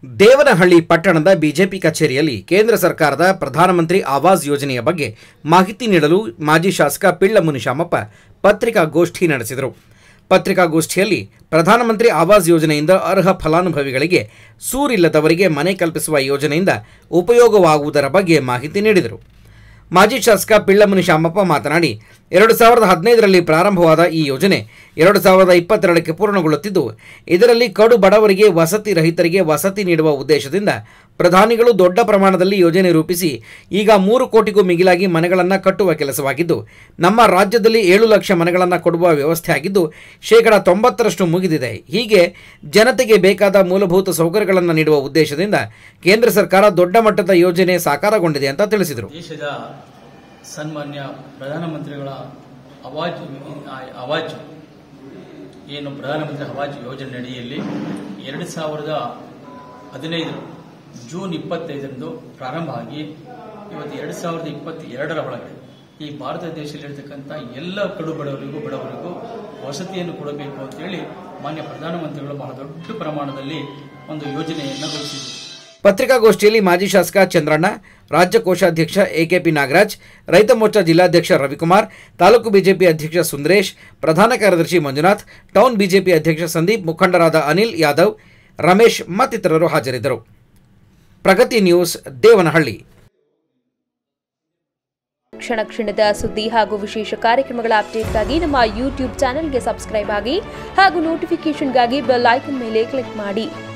ದೇವನಹಳ್ಳಿ ಪಟ್ಟಣದ ಬಿಜೆಪಿ ಕಚೇರಿಯಲ್ಲಿ ಕೇಂದ್ರ ಸರ್ಕಾರದ ಪ್ರಧಾನಮಂತ್ರಿ ಆವಾಸ್ ಯೋಜನೆಯ ಬಗ್ಗೆ ಮಾಹಿತಿ ನೀಡಲು ಮಾಜಿ ಶಾಸಕ ಪಿಳ್ಳ ಮುನಿಶಾಮಪ್ಪ ಪತ್ರಿಕಾಗೋಷ್ಠಿ ನಡೆಸಿದರು ಪತ್ರಿಕಾಗೋಷ್ಠಿಯಲ್ಲಿ ಪ್ರಧಾನಮಂತ್ರಿ ಆವಾಸ್ ಯೋಜನೆಯಿಂದ ಅರ್ಹ ಫಲಾನುಭವಿಗಳಿಗೆ ಸೂರಿಲ್ಲದವರಿಗೆ ಮನೆ ಕಲ್ಪಿಸುವ ಯೋಜನೆಯಿಂದ ಉಪಯೋಗವಾಗುವುದರ ಬಗ್ಗೆ ಮಾಹಿತಿ ನೀಡಿದರು ಮಾಜಿ ಶಾಸಕ ಪಿಳ್ಳಮುನಿ ಶಾಮಪ್ಪ ಮಾತನಾಡಿ ಎರಡು ಸಾವಿರದ ಹದಿನೈದರಲ್ಲಿ ಪ್ರಾರಂಭವಾದ ಈ ಯೋಜನೆ ಎರಡು ಸಾವಿರದ ಇಪ್ಪತ್ತೆರಡಕ್ಕೆ ಪೂರ್ಣಗೊಳ್ಳುತ್ತಿದ್ದು ಇದರಲ್ಲಿ ಕಡು ಬಡವರಿಗೆ ವಸತಿ ರಹಿತರಿಗೆ ವಸತಿ ನೀಡುವ ಉದ್ದೇಶದಿಂದ ಪ್ರಧಾನಿಗಳು ದೊಡ್ಡ ಪ್ರಮಾಣದಲ್ಲಿ ಯೋಜನೆ ರೂಪಿಸಿ ಈಗ ಮೂರು ಕೋಟಿಗೂ ಮಿಗಿಲಾಗಿ ಮನೆಗಳನ್ನು ಕಟ್ಟುವ ಕೆಲಸವಾಗಿದ್ದು ನಮ್ಮ ರಾಜ್ಯದಲ್ಲಿ ಏಳು ಲಕ್ಷ ಮನೆಗಳನ್ನು ಕೊಡುವ ವ್ಯವಸ್ಥೆ ಆಗಿದ್ದು ಶೇಕಡ ತೊಂಬತ್ತರಷ್ಟು ಮುಗಿದಿದೆ ಹೀಗೆ ಜನತೆಗೆ ಬೇಕಾದ ಮೂಲಭೂತ ಸೌಕರ್ಯಗಳನ್ನು ನೀಡುವ ಉದ್ದೇಶದಿಂದ ಕೇಂದ್ರ ಸರ್ಕಾರ ದೊಡ್ಡ ಮಟ್ಟದ ಯೋಜನೆ ಸಾಕಾರಗೊಂಡಿದೆ ಅಂತ ತಿಳಿಸಿದರು ದೇಶದ ಸನ್ಮಾನ್ಯ ಪ್ರಧಾನಮಂತ್ರಿಗಳ ಅವಾಜ್ ಅವಾಜ್ ಏನು ಪ್ರಧಾನಮಂತ್ರಿ ಅವಾಜ್ ಯೋಜನೆ ಅಡಿಯಲ್ಲಿ ಎರಡು ಸಾವಿರದ ಹದಿನೈದು ಜೂನ್ ಇಪ್ಪತ್ತೈದರಂದು ಪ್ರಾರಂಭ ಆಗಿ ಇವತ್ತು ಎರಡು ಸಾವಿರದ ಇಪ್ಪತ್ತೆರಡರ ಒಳಗಡೆ ಈ ಭಾರತ ದೇಶದಲ್ಲಿರ್ತಕ್ಕಂಥ ಎಲ್ಲ ಕಡು ಬಡವರಿಗೂ ಬಡವರಿಗೂ ವಸತಿಯನ್ನು ಕೊಡಬೇಕು ಅಂತೇಳಿ ಮಾನ್ಯ ಪ್ರಧಾನಮಂತ್ರಿಗಳು ಬಹಳ ದೊಡ್ಡ ಪ್ರಮಾಣದಲ್ಲಿ ಒಂದು ಯೋಜನೆಯನ್ನು ಘೋಷಿಸಿದರು ಪತ್ರಿಕಾಗೋಷ್ಠಿಯಲ್ಲಿ ಮಾಜಿ ಶಾಸಕ ಚಂದ್ರಣ್ಣ ರಾಜ್ಯ ಕೋಶಾಧ್ಯಕ್ಷ ಎಕೆಪಿ ನಾಗರಾಜ್ ರೈತ ಮೋರ್ಚಾ ಜಿಲ್ಲಾಧ್ಯಕ್ಷ ರವಿಕುಮಾರ್ ತಾಲೂಕು ಬಿಜೆಪಿ ಅಧ್ಯಕ್ಷ ಸುಂದರೇಶ್ ಪ್ರಧಾನ ಕಾರ್ಯದರ್ಶಿ ಮಂಜುನಾಥ್ ಟೌನ್ ಬಿಜೆಪಿ ಅಧ್ಯಕ್ಷ ಸಂದೀಪ್ ಮುಖಂಡರಾದ ಅನಿಲ್ ಯಾದವ್ ರಮೇಶ್ ಮತ್ತಿತರರು ಹಾಜರಿದ್ದರು ಪ್ರಗತಿ ನ್ಯೂಸ್ ದೇವನಹಳ್ಳಿ ಕ್ಷಣ ಕ್ಷಣದ ಸುದ್ದಿ ಹಾಗೂ ವಿಶೇಷ ಕಾರ್ಯಕ್ರಮಗಳ ಅಪ್ಡೇಟ್ಗಾಗಿ ನಮ್ಮ ಯೂಟ್ಯೂಬ್ ಚಾನೆಲ್ಗೆ ಸಬ್ಸ್ಕ್ರೈಬ್ ಆಗಿ ಹಾಗೂ ನೋಟಿಫಿಕೇಷನ್ಗಾಗಿ ಬೆಲ್ ಐಕನ್ ಮೇಲೆ ಕ್ಲಿಕ್ ಮಾಡಿ